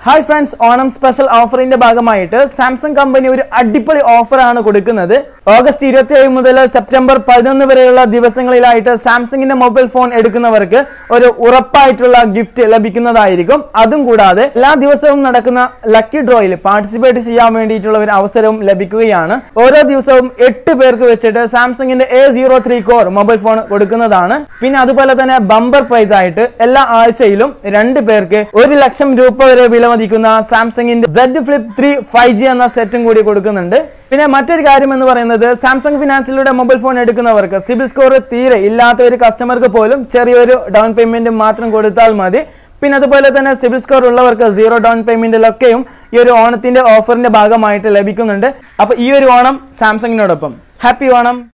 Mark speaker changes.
Speaker 1: hi friends Onam special ഓഫറിന്റെ ഭാഗമായിട്ട് Samsung company ഒരു അടിപൊളി ഓഫറാണ് കൊടുക്കുന്നത് ഓഗസ്റ്റ് ഇരുപത്തി ഏഴ് മുതൽ സെപ്റ്റംബർ പതിനൊന്ന് വരെയുള്ള ദിവസങ്ങളിലായിട്ട് സാംസങ്ങിന്റെ മൊബൈൽ ഫോൺ എടുക്കുന്നവർക്ക് ഒരു ഉറപ്പായിട്ടുള്ള ഗിഫ്റ്റ് ലഭിക്കുന്നതായിരിക്കും അതും കൂടാതെ എല്ലാ ദിവസവും നടക്കുന്ന ലക്കി ഡ്രോയിൽ പാർട്ടിസിപ്പേറ്റ് ചെയ്യാൻ വേണ്ടിയിട്ടുള്ള ഒരു അവസരവും ലഭിക്കുകയാണ് ഓരോ ദിവസവും എട്ട് പേർക്ക് വെച്ചിട്ട് സാംസങ്ങിന്റെ A zero three core mobile phone കൊടുക്കുന്നതാണ് പിന്നെ അതുപോലെ തന്നെ ബമ്പർ പ്രൈസ് ആയിട്ട് എല്ലാ ആഴ്ചയിലും രണ്ട് പേർക്ക് ഒരു ലക്ഷം രൂപ വരെ വിലമതിക്കുന്ന സാംസങ്ങിന്റെ Z flip three five G എന്ന സെറ്റും കൂടി കൊടുക്കുന്നുണ്ട് പിന്നെ മറ്റൊരു കാര്യം എന്ന് പറയുന്നത് സാംസങ് ഫിനാൻസിലൂടെ മൊബൈൽ ഫോൺ എടുക്കുന്നവർക്ക് സിബിൽ സ്കോർ തീരെ ഇല്ലാത്ത ഒരു കസ്റ്റമർക്ക് പോലും ചെറിയൊരു ഡൗൺ പേയ്മെന്റ് മാത്രം കൊടുത്താൽ മതി പിന്നെ അതുപോലെ തന്നെ സിബിൽ സ്കോർ ഉള്ളവർക്ക് സീറോ ഡൗൺ പേയ്മെന്റിലൊക്കെയും ഈ ഒരു ഓണത്തിന്റെ ഓഫറിന്റെ ഭാഗമായിട്ട് ലഭിക്കുന്നുണ്ട് അപ്പൊ ഈ ഒരു ഓണം സാംസങ്ങിനോടൊപ്പം ഹാപ്പി ഓണം